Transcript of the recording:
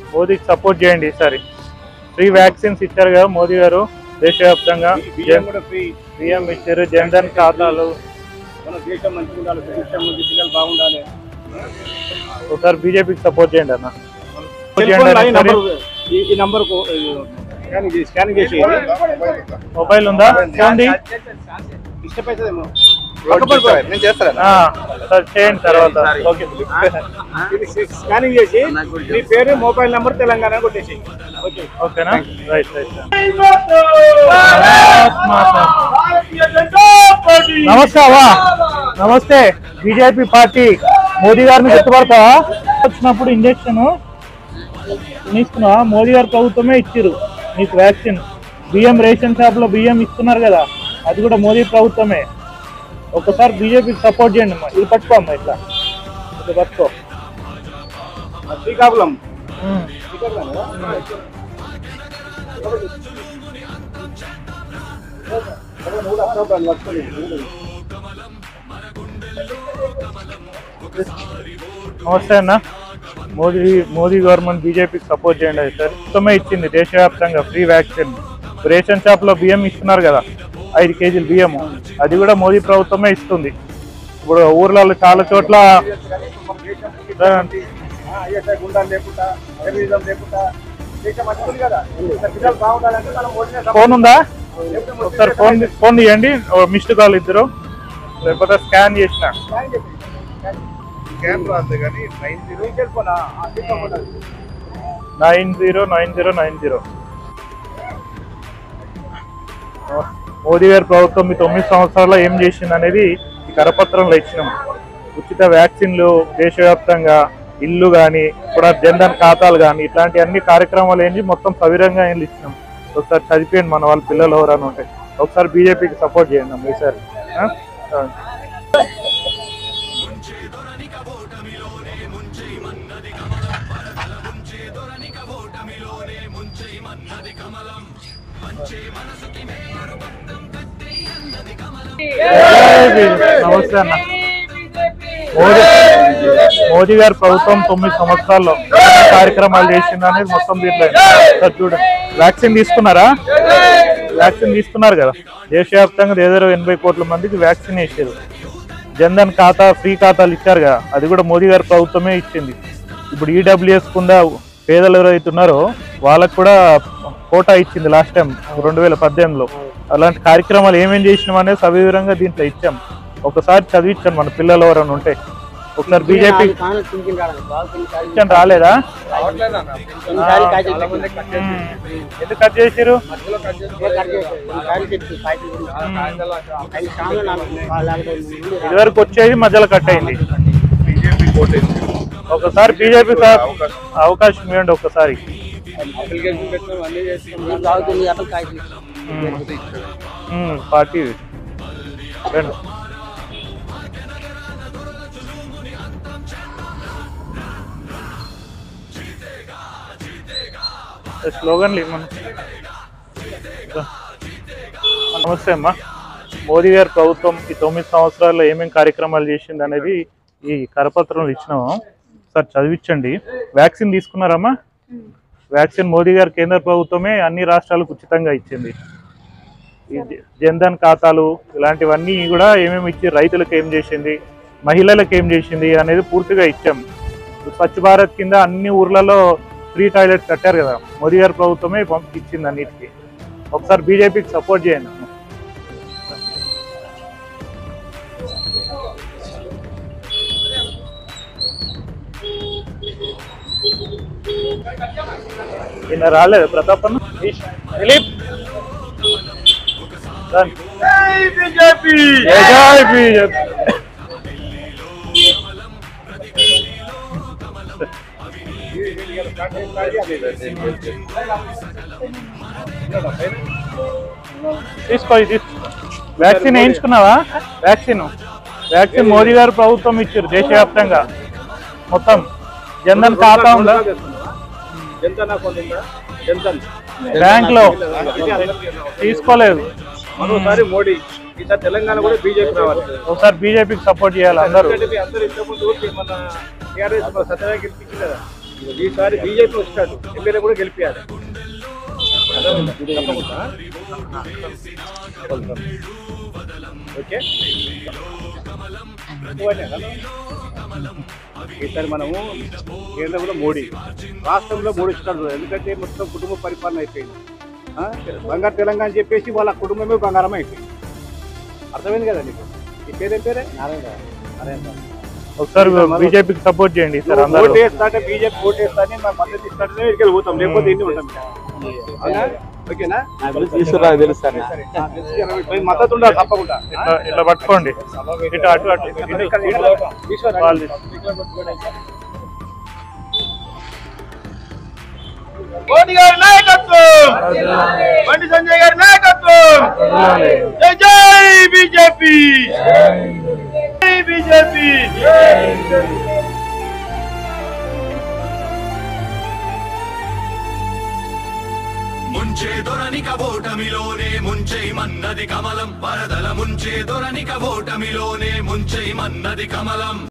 మోదీకి సపోర్ట్ చేయండి ఈసారి ఫ్రీ వ్యాక్సిన్స్ ఇచ్చారు కదా మోదీ గారు దేశవ్యాప్తంగా బియ్యం కూడా ఫ్రీ బియ్యం ఇచ్చారు జన్ధన్ ఖాతాలు మన దేశం మంచిగా ఉండాలి దేశం మంచి పిల్లలు బాగుండాలి ఒకసారి బీజేపీకి సపోర్ట్ చేయండి అన్న సెల్ ఫోన్ లైన్ నంబర్ ఈ- ఈ నంబర్ స్కానింగ్ చేసి స్కానింగ్ చేసి మొబైల్ ఉందా చూడండి ఇష్టపడుతుందేమో నేను చేస్తాను ఆ, సరే చేయండి తర్వాత ఓకే స్కానింగ్ చేసి మీ పేరు మొబైల్ నంబర్ తెలంగాణ కొట్టేసి ఓకే ఓకేనా రైట్ రైట్ నమస్తే అవ్వా నమస్తే బీజేపీ పార్టీ మోదీ గారిని గుర్తుపడతావా వచ్చినప్పుడు ఇంజక్షన్ తీసుకున్నావా మోదీ గారి ప్రభుత్వమే ఇచ్చిర్రు నీకు వ్యాక్సిన్ బియ్యం రేషన్ షాప్ లో బియ్యం ఇస్తున్నారు కదా అది కూడా మోదీ ప్రభుత్వమే ఒక్కసారి బీజేపీకి సపోర్ట్ చేయండి అమ్మా ఇది పట్టుకో అమ్మా ఇట్లా ఇది పట్టుకో శ్రీకాకుళం ఉమ్. నమస్తే అన్న మోదీ మోదీ గవర్నమెంట్ బీజేపీకి సపోర్ట్ చేయండి అది సార్ మొత్తమే ఇచ్చింది దేశవ్యాప్తంగా ఫ్రీ వ్యాక్సిన్ రేషన్ షాప్ లో బియ్యం ఇస్తున్నారు కదా ఐదు కేజీలు బియ్యము అది కూడా మోదీ ప్రభుత్వమే ఇస్తుంది ఇప్పుడు ఊర్లలో చాలా చోట్ల ఐఎస్ఐ గుండాలు లేకుండా టెర్రరిజం లేకుండా దేశం మంచిగా ఉంది కదా పిల్లలు బాగుండాలంటే మనం ఓడినే ఫోన్ ఉందా ఒకసారి ఫోన్ ఫోన్ తీయండి మిస్డ్ కాల్ ఇద్దరు లేకపోతే స్కాన్ చేసిన స్కాన్ రాదు కానీ నైన్ జీరో సెల్ఫోనా nine zero nine zero nine zero Modi గారి ప్రభుత్వం ఈ తొమ్మిది సంవత్సరాల్లో ఏం చేసింది అనేది ఈ కరపత్రంలో ఇచ్చినాం ఉచిత వ్యాక్సిన్లు దేశవ్యాప్తంగా ఇల్లు కానీ కూడా జన్ధన్ ఖాతాలు కానీ ఇట్లాంటి అన్ని కార్యక్రమాలు ఏంటి మొత్తం సవిరంగా ఏం ఇచ్చినాం ఒకసారి చదివేయండి మన వాళ్ళ పిల్లలు ఎవరైనా ఉంటే ఒకసారి బీజేపీకి సపోర్ట్ చేయండి అమ్మ ఈసారి ఆ? ఆ. జై బీ- నమస్తే అన్న మోదీ మోదీ గారి ప్రభుత్వం తొమ్మిది సంవత్సరాల్లో ఎన్ని కార్యక్రమాలు చేసింది అనేది మొత్తం దీంట్లో సార్ చూడండి వ్యాక్సిన్ తీసుకున్నారా వ్యాక్సిన్ తీసుకున్నారు కదా దేశవ్యాప్తంగా ఏదో ఎనభై కోట్ల మందికి వ్యాక్సిన్ వేసారు జన్ధన్ ఖాతా ఫ్రీ ఖాతాలు ఇచ్చారు కదా అది కూడా మోదీ గారి ప్రభుత్వమే ఇచ్చింది ఇప్పుడు ఈడబ్ల్యూఎస్ కింద పేదలు ఎవరైతే ఉన్నారో వాళ్ళకు కూడా కోటా ఇచ్చింది లాస్ట్ టైం రెండు వేల పద్దెనిమిదిలో అలాంటి కార్యక్రమాలు ఏమేం చేసినాం అనేది సవివరంగా దీంట్లో ఇచ్చాం ఒకసారి చదివించాను మన పిల్లలు ఎవరైనా ఉంటే ఒకసారి బీజేపీ ఇచ్చాను రాలేదా మ్మ్. ఎందుకు కట్ చేసిరు ఇదివరకు వచ్చేది మధ్యలో కట్ అయింది ఒకసారి బీజేపీ అవకాశం ఇవ్వండి ఒకసారి అప్లికేషన్ పెట్టినాం అన్ని చేసినాం మ్మ్. మ్మ్, పార్టీ రండి స్లోగన్లు ఇవ్వమను నమస్తే అమ్మా మోదీ గారి ప్రభుత్వం ఈ తొమ్మిది సంవత్సరాల్లో ఏమేమి కార్యక్రమాలు చేసింది అనేది ఈ కరపత్రంలో ఇచ్చినాము సార్ చదివించండి వ్యాక్సిన్ తీసుకున్నారమ్మా వ్యాక్సిన్ మోదీ గారి కేంద్ర ప్రభుత్వమే అన్ని రాష్ట్రాలకు ఉచితంగా ఇచ్చింది ఈ జ- జన్ధన్ ఖాతాలు ఇలాంటివన్నీ కూడా ఏమేమి ఇచ్చి రైతులకు ఏం చేసింది మహిళలకు ఏం చేసింది అనేది పూర్తిగా ఇచ్చాం స్వచ్ఛ భారత్ కింద అన్ని ఊర్లలో ఫ్రీ టాయిలెట్స్ కట్టారు కదా మోదీ గారి ప్రభుత్వమే పంపి ఇచ్చింది అన్నిటికీ ఒకసారి బీజేపీకి సపోర్ట్ చేయండి నిన్న రాలేదు ప్రతాప్ అన్న దిలీప్ రండి. జై జై బీజేపీ తీసుకో ఇది తీసుకో వ్యాక్సిన్ వేయించుకున్నావా వ్యాక్సిన్ వ్యాక్సిన్ మోదీ గారు ప్రభుత్వం ఇచ్చారు దేశవ్యాప్తంగా మొత్తం జన్ధన్ ఖాతా ఉందా జనతా అకౌంట్ ఉందా జనతన్ బ్యాంక్ లో తీసుకోలేదు మరోసారి మోడీ ఈసారి తెలంగాణ కూడా బీజేపీ రావాలి ఒకసారి బీజేపీకి సపోర్ట్ చేయాలి అందరూ ఎందుకంటే మీ అందరూ ఇంతకుముందు ఊరికి మన టీఆర్ఎస్ మన సత్యనారాయణ గెలిపించింది కదా ఈసారి బీజేపీ వస్తాడు ఎమ్మెల్యే కూడా గెలిపించాలి ఓకే ఈసారి మనము కేంద్రంలో మోడీ రాష్ట్రంలో మోడీ ఇస్తాడు ఎందుకంటే మొత్తం కుటుంబ పరిపాలన అయిపోయింది ఆ? బంగారు తెలంగాణ అని చెప్పేసి వాళ్ళ కుటుంబమే బంగారం అయిపోయింది అర్థమైంది కదా నీకు ఈ పేరేం పేరే ఒకసారి బీజేపీకి సపోర్ట్ చేయండి సార్ అందరూ ఓటు వేస్తా అంటే బీజేపీ ఓటు వేస్తా అని మా మద్దతు ఇస్తాడనే ఇక్కడికి పోతాం లేకపోతే ఎన్ని ఉంటాం అవునా? ఓకేనా తీసుకురా తెలుస్తాను సరే. ఆ, తెలుసు కదా, మీ మద్దతు ఉండాలి తప్పకుండా ఇట్లా ఇట్లా పట్టుకోండి ఇటు అటు అటు ఇటు ఇక్కడ, ఇక్కడ, ఈశ్వర్ వాళ్ళు మోడీ గారి నాయకత్వం బండి సంజయ్ గారి నాయకత్వం జై జై బీజేపీ జై బీజేపీ ముంచే దొరనిక ఓటమిలోనే ముంచై మన్నది కమలం వరదల ముంచే దొరనిక ఓటమిలోనే ముంచై మన్నది కమలం